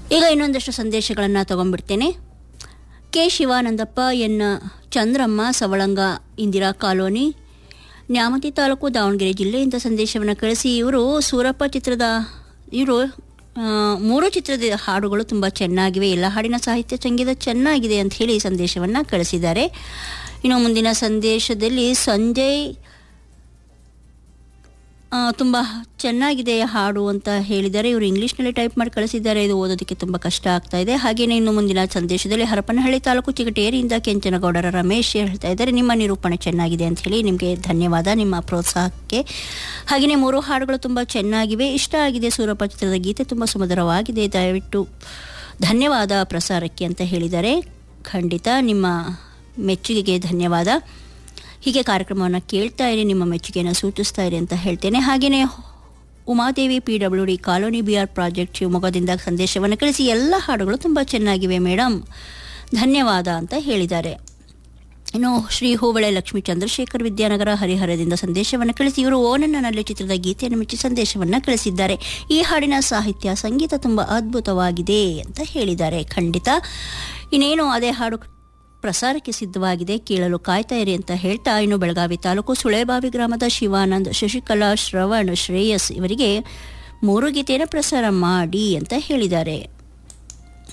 ಈಗ ಇನ್ನೊಂದಷ್ಟು ಸಂದೇಶಗಳನ್ನು ತಗೊಂಡ್ಬಿಡ್ತೇನೆ K Shivanandappa N Chandramma Savalanga Indira colony Nyamathi taluk Davanagere ಜಿಲ್ಲೆಯಿಂದ ಸಂದೇಶವನ್ನು ಕಳಿಸಿ ಇವರು ಸೂರಪ್ಪ ಚಿತ್ರದ ಇವರು ಆ, ಮೂರು ಚಿತ್ರದ ಹಾಡುಗಳು ತುಂಬ ಚೆನ್ನಾಗಿವೆ ಎಲ್ಲ ಹಾಡಿನ ಸಾಹಿತ್ಯ ಸಂಗೀತ ಚೆನ್ನಾಗಿದೆ ಅಂತ ಹೇಳಿ ಸಂದೇಶವನ್ನು ಕಳಿಸಿದ್ದಾರೆ ಇನ್ನು ಮುಂದಿನ ಸಂದೇಶದಲ್ಲಿ ಸಂಜಯ್ ಆ, ತುಂಬ ಚೆನ್ನಾಗಿದೆ ಹಾಡು ಅಂತ ಹೇಳಿದ್ದಾರೆ ಇವರು ಇಂಗ್ಲೀಷ್ನಲ್ಲಿ ಟೈಪ್ ಮಾಡಿ ಕಳಿಸಿದ್ದಾರೆ ಇದು ಓದೋದಕ್ಕೆ ತುಂಬ ಕಷ್ಟ ಆಗ್ತಾ ಇದೆ ಹಾಗೆಯೇ ಇನ್ನು ಮುಂದಿನ ಸಂದೇಶದಲ್ಲಿ ಹರಪನಹಳ್ಳಿ ತಾಲೂಕು ಚಿಗಟೇರಿಯಿಂದ ಕೆಂಚನಗೌಡರ ರಮೇಶ್ ಹೇಳ್ತಾ ಇದ್ದಾರೆ ನಿಮ್ಮ ನಿರೂಪಣೆ ಚೆನ್ನಾಗಿದೆ ಅಂತ ಹೇಳಿ ನಿಮಗೆ ಧನ್ಯವಾದ ನಿಮ್ಮ ಪ್ರೋತ್ಸಾಹಕ್ಕೆ ಹಾಗೆಯೇ ಮೂರು ಹಾಡುಗಳು ತುಂಬ ಚೆನ್ನಾಗಿವೆ ಇಷ್ಟ ಆಗಿದೆ ಸೂರಪ್ಪ ಚಿತ್ರದ ಗೀತೆ ತುಂಬ ಸುಮಧುರವಾಗಿದೆ ದಯವಿಟ್ಟು ಧನ್ಯವಾದ ಪ್ರಸಾರಕ್ಕೆ ಅಂತ ಹೇಳಿದ್ದಾರೆ ಖಂಡಿತ ನಿಮ್ಮ ಮೆಚ್ಚುಗೆಗೆ ಧನ್ಯವಾದ ಹೀಗೆ ಕಾರ್ಯಕ್ರಮವನ್ನು ಕೇಳ್ತಾ ಇರಿ ನಿಮ್ಮ ಮೆಚ್ಚುಗೆಯನ್ನು ಸೂಚಿಸ್ತಾ ಇರಿ ಅಂತ ಹೇಳ್ತೇನೆ ಹಾಗೆಯೇ Umadevi P W D colony B R project ಶಿವಮೊಗ್ಗದಿಂದ ಸಂದೇಶವನ್ನು ಕಳಿಸಿ ಎಲ್ಲ ಹಾಡುಗಳು ತುಂಬ ಚೆನ್ನಾಗಿವೆ ಮೇಡಮ್ ಧನ್ಯವಾದ ಅಂತ ಹೇಳಿದ್ದಾರೆ ಇನ್ನು ಶ್ರೀ ಹೂಬಳೆ ಲಕ್ಷ್ಮೀ ಚಂದ್ರಶೇಖರ್ ವಿದ್ಯಾನಗರ ಹರಿಹರದಿಂದ ಸಂದೇಶವನ್ನು ಕಳಿಸಿ ಇವರು ಓನನ್ನನಲ್ಲಿ ಚಿತ್ರದ ಗೀತೆಯನ್ನು ಮೆಚ್ಚಿ ಸಂದೇಶವನ್ನು ಕಳಿಸಿದ್ದಾರೆ ಈ ಹಾಡಿನ ಸಾಹಿತ್ಯ ಸಂಗೀತ ತುಂಬ ಅದ್ಭುತವಾಗಿದೆ ಅಂತ ಹೇಳಿದ್ದಾರೆ ಖಂಡಿತ ಇನ್ನೇನು ಅದೇ ಹಾಡು ಪ್ರಸಾರಕ್ಕೆ ಸಿದ್ಧವಾಗಿದೆ ಕೇಳಲು ಕಾಯ್ತಾ ಇರಿ ಅಂತ ಹೇಳ್ತಾ ಇನ್ನು ಬೆಳಗಾವಿ ತಾಲೂಕು ಸುಳೆಬಾವಿ ಗ್ರಾಮದ ಶಿವಾನಂದ್ ಶಶಿಕಲಾ ಶ್ರವಣ್ ಶ್ರೇಯಸ್ ಇವರಿಗೆ ಮೂರು ಗೀತೆಯನ್ನು ಪ್ರಸಾರ ಮಾಡಿ ಅಂತ ಹೇಳಿದ್ದಾರೆ